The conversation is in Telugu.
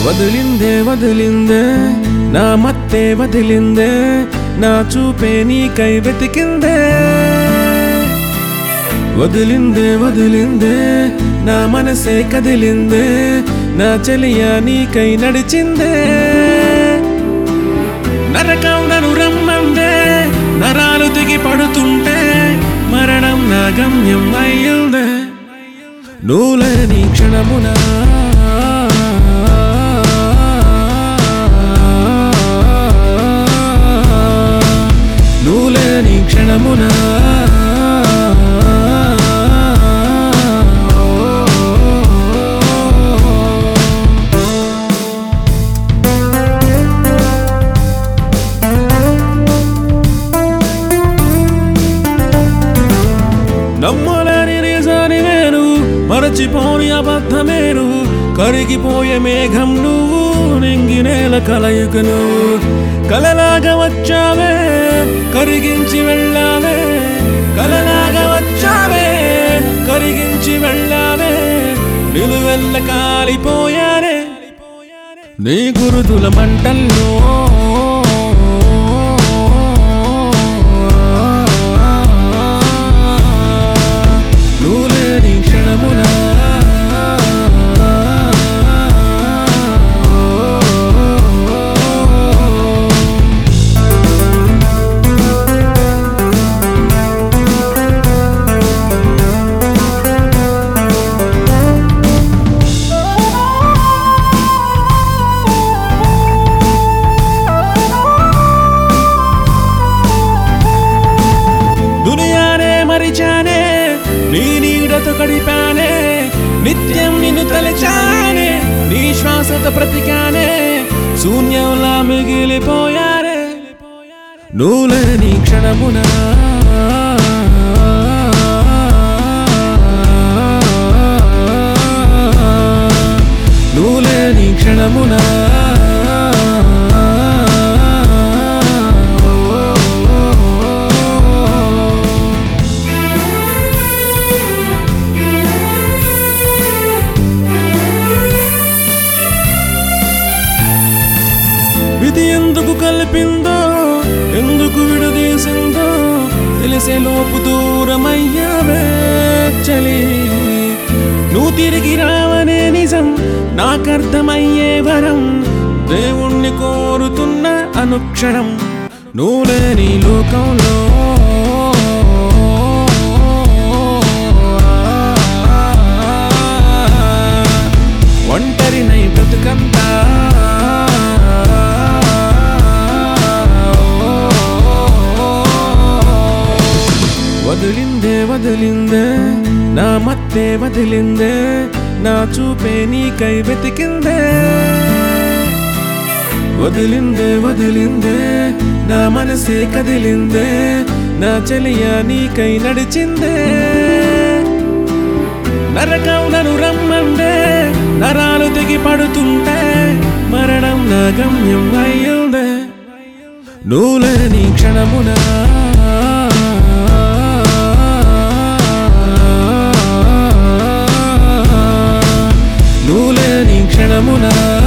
వదిలిందే వదిలిందే నా మత్తే వదిలిందే నా చూపే నీకై వెతికిందే వదిలిందే వదిలిందే నా మనసే కదిలిందే నా చెలియా నీకై నడిచిందే నరకం నను రమ్మందే నరాలు దిగి పడుతుంటే మరణం నా గమ్యం అయ్యిందే నూలని క్షణమునా నూలని క్షణమునా నమ్మలేని నిజాని వేరు మరచిపోని అబద్ధమేరు కరిగిపోయే మేఘం నువ్వు నింగి నేల కలయిక నువ్వు కలలాగా వచ్చావే కరిగించి వెళ్ళావే కలలాగా వచ్చావే కరిగించి వెళ్ళావే నిలువెల్ల కాలిపోయానే నీ గురుతుల మంటల్లో నువ్వులేని క్షణమునా దునియానే మరిచానే నీ నీడతో గడిపానే నిత్యం నిన్ను తలచానే నీ శ్వాసతో బ్రతికానే శూన్యంలా మిగిలిపోయానే నువ్వులేని క్షణమునా నువ్వులేని క్షణమునా విధి ఎందుకు కలిపిందో ఎందుకు విడదీసిందో తెలిసే లోపు దూరమయ్యావే చలి నువ్వు తిరిగి రావనే నిజం నాకర్థమయ్యే వరం దేవుణ్ణి కోరుతున్న అనుక్షణం నువ్వు లేని లోకంలో ఒంటరినై బ్రతుకంతా వదిలిందే వదిలిందే నా మత్తే వదిలిందే నా చూపే నీకై వెతికిందే వదిలిందే వదిలిందే నా మనసే కదిలిందే నా చెలియా నీకై నడిచిందే నరకం నను రమ్మందే నరాలు తెగి పడుతుంటే మరణం నా గమ్యం అయ్యిందే నువ్వులేని క్షణమునా నువ్వులేని క్షణమునా